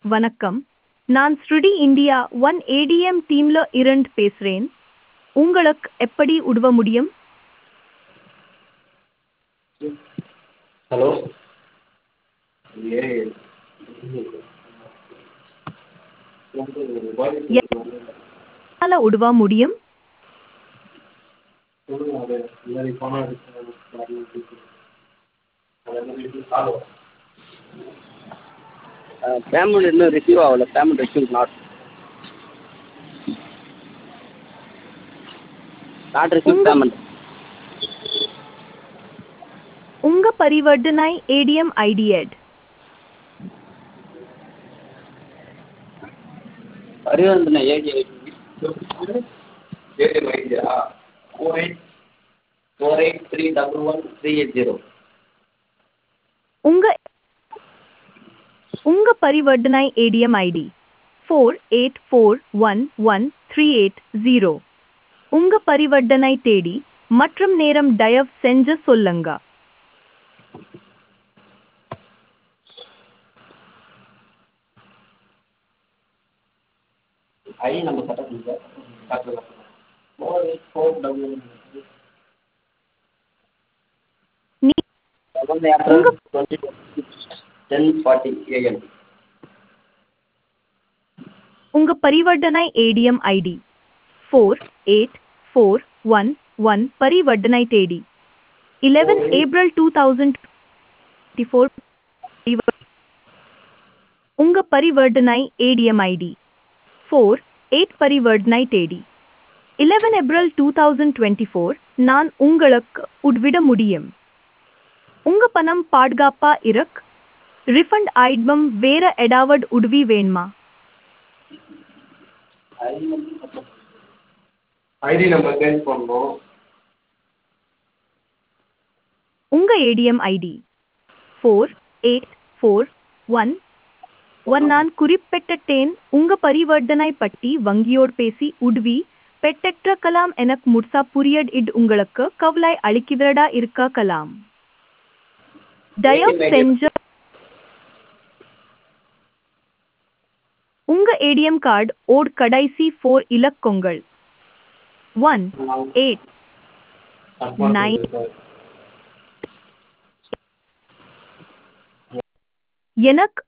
வணக்கம் நான் ஸ்ருடி இந்தியா ஒன் ஏடிஎம் டீம்ல இருந்து பேசுறேன் உங்களுக்கு எப்படி உதவ முடியும் ஹலோ ஏ என்னால உதவ முடியும் சொல்லுங்க அது இந்த மாதிரி பணம் எடுத்து அது மாதிரி சாலோ பேமெண்ட் இன்னும் ரிசீவ் ஆகல payment receive not not receive payment உங்க பரிவர்த்தனை ஏடிஎம் ஐடி எட் பரிவர்த்தனை ஏடி ஏடிஎம் ஐடியா four eight four eight three double one three eight zero உங்க உங்க பரிவர்த்தனை ATM ID four eight four one one three eight zero உங்க பரிவர்த்தனை தேதி மற்றும் நேரம் தயவு செஞ்சு சொல்லுங்க ஐடி நம்பர் கரெக்டாக சொல்லுங்க கரெக்டாக four eight four double one நீ seven April twenty ten forty AM உங்க பரிவர்த்தனை ATM ID four eight four one one பரிவர்த்தனை தேதி eleven April two thousand four உங்க பரிவர்த்தனை ஏடிஎம் ஐடி ஃபோர் எயிட் பரிவர்த்தனை தேதி eleven April two thousand twenty four நான் உங்களுக்கு உட்விட முடியும் உங்க பணம் பாதுகாப்பா இருக் ரிஃபண்ட் ஆயிடும் வேற ஏதாவது உதவி வேணுமா ஐடி நம்பர் சேஞ்ச் பண்ணணும் உங்க ATM ID four eight four one one நான் குறிப்பிட்டேன் உங்க பரிவர்த்தனை பற்றி வங்கியோடு பேசி உதவி பெற்றக்கலாம் எனக்கு முட்சா புரியட் இட் உங்களுக்கு கவலை அளிக்கிறதா இருக்க கலாம் தயவு செஞ்ச உங்க ஏடிஎம் கார்டு ஓட் கடைசி ஃபோர் இலக்கங்கள் ஒன் எயிட் Nine. எனக்கு